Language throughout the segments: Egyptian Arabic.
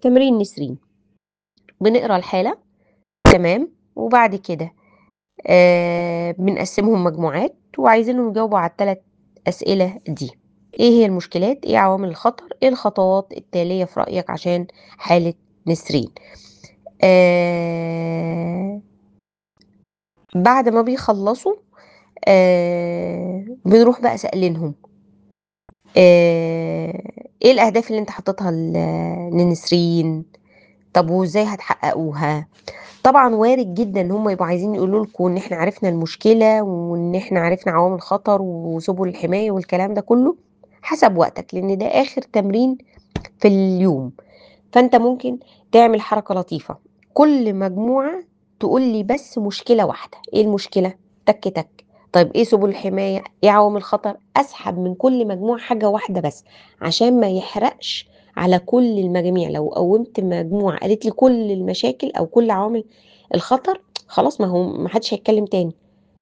تمرين نسرين بنقرا الحالة تمام وبعد كده آه بنقسمهم مجموعات وعايزينهم يجاوبوا على الثلاث أسئلة دي ايه هي المشكلات ايه عوامل الخطر ايه الخطوات التالية في رأيك عشان حالة نسرين آه بعد ما بيخلصوا آه بنروح بقى سألينهم آه ايه الأهداف اللي انت حطيتها ل- لنسرين طب وازاي هتحققوها طبعا وارد جدا ان هم يبقوا عايزين يقولوا لكم ان احنا عرفنا المشكله وان احنا عرفنا عوامل الخطر وسبل الحمايه والكلام ده كله حسب وقتك لان ده اخر تمرين في اليوم فانت ممكن تعمل حركه لطيفه كل مجموعه تقول لي بس مشكله واحده ايه المشكله تك تك طيب ايه سبل الحمايه ايه عوامل الخطر اسحب من كل مجموعه حاجه واحده بس عشان ما يحرقش على كل المجاميع لو قومت مجموعه قالت لي كل المشاكل او كل عوامل الخطر خلاص ما هو ما حدش هيتكلم تاني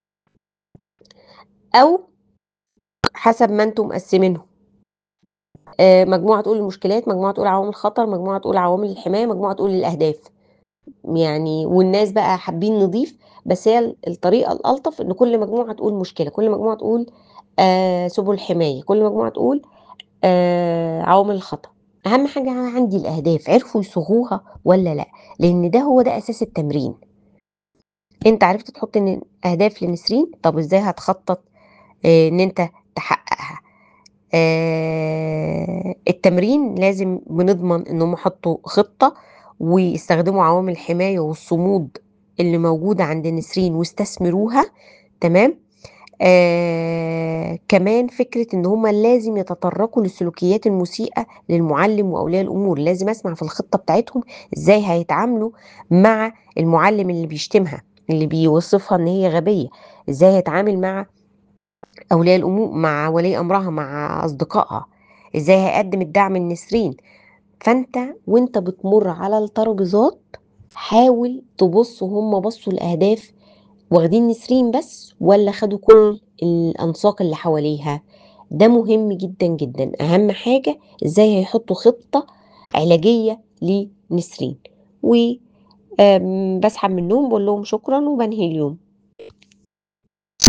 او حسب ما انتم مقسمينهم آه، مجموعه تقول المشكلات مجموعه تقول عوامل الخطر مجموعه تقول عوامل الحمايه مجموعه تقول الاهداف يعني والناس بقى حابين نضيف بس هي الطريقه الالطف ان كل مجموعه تقول مشكله كل مجموعه تقول آه سبل الحمايه كل مجموعه تقول آه عوامل الخطر اهم حاجه عندي الاهداف عرفوا يصوغوها ولا لا لان ده هو ده اساس التمرين انت عرفت تحط ان اهداف لنسرين طب ازاي هتخطط آه، ان انت تحققها آه، التمرين لازم بنضمن انهم يحطوا خطة ويستخدموا عوامل الحماية والصمود اللي موجودة عند نسرين واستثمروها تمام آه كمان فكرة ان هما لازم يتطرقوا للسلوكيات المسيئة للمعلم واولياء الامور لازم اسمع في الخطة بتاعتهم ازاي هيتعاملوا مع المعلم اللي بيشتمها اللي بيوصفها ان هي غبية ازاي هيتعامل مع اولياء الامور مع ولي امرها مع اصدقائها ازاي هيقدم الدعم لنسرين فانت وانت بتمر على الترابيزات حاول تبص هم بصوا الاهداف واخدين نسرين بس ولا خدوا كل الانساق اللي حواليها ده مهم جدا جدا اهم حاجة ازاي هيحطوا خطة علاجية لنسرين وبسحب منهم بقول لهم شكرا وبنهي اليوم